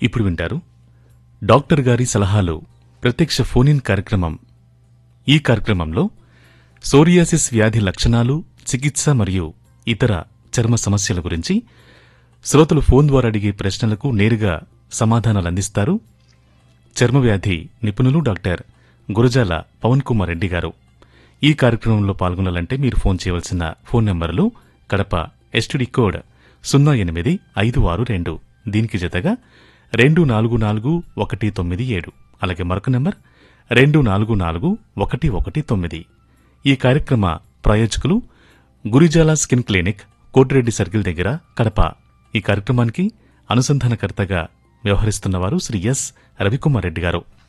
ఇప్పుడు వింటారు డాక్టర్ గారి సలహాలు ప్రత్యక్ష ఫోన్ ఇన్ కార్యక్రమం ఈ కార్యక్రమంలో సోరియాసిస్ వ్యాధి లక్షణాలు చికిత్స మరియు ఇతర చర్మ సమస్యల గురించి శ్రోతలు ఫోన్ ద్వారా అడిగే ప్రశ్నలకు నేరుగా సమాధానాలు అందిస్తారు చర్మ వ్యాధి నిపుణులు డాక్టర్ గురజాల పవన్ కుమార్ రెడ్డి గారు ఈ కార్యక్రమంలో పాల్గొనాలంటే మీరు ఫోన్ చేయవలసిన ఫోన్ నంబర్లు కడప ఎస్టీడీ కోడ్ సున్నా ఎనిమిది ఐదు ఆరు రెండు దీనికి జతగా రెండు నాలుగు నాలుగు ఒకటి తొమ్మిది ఏడు అలాగే మరొక నంబర్ రెండు నాలుగు నాలుగు ఒకటి ఒకటి తొమ్మిది ఈ కార్యక్రమ ప్రాయోజకులు Gurijala skin clinic Kotireddy circle దగ్గర కడప ఈ కార్యక్రమానికి అనుసంధానకర్తగా వ్యవహరిస్తున్నవారు శ్రీ ఎస్ రవికుమార్ రెడ్డి గారు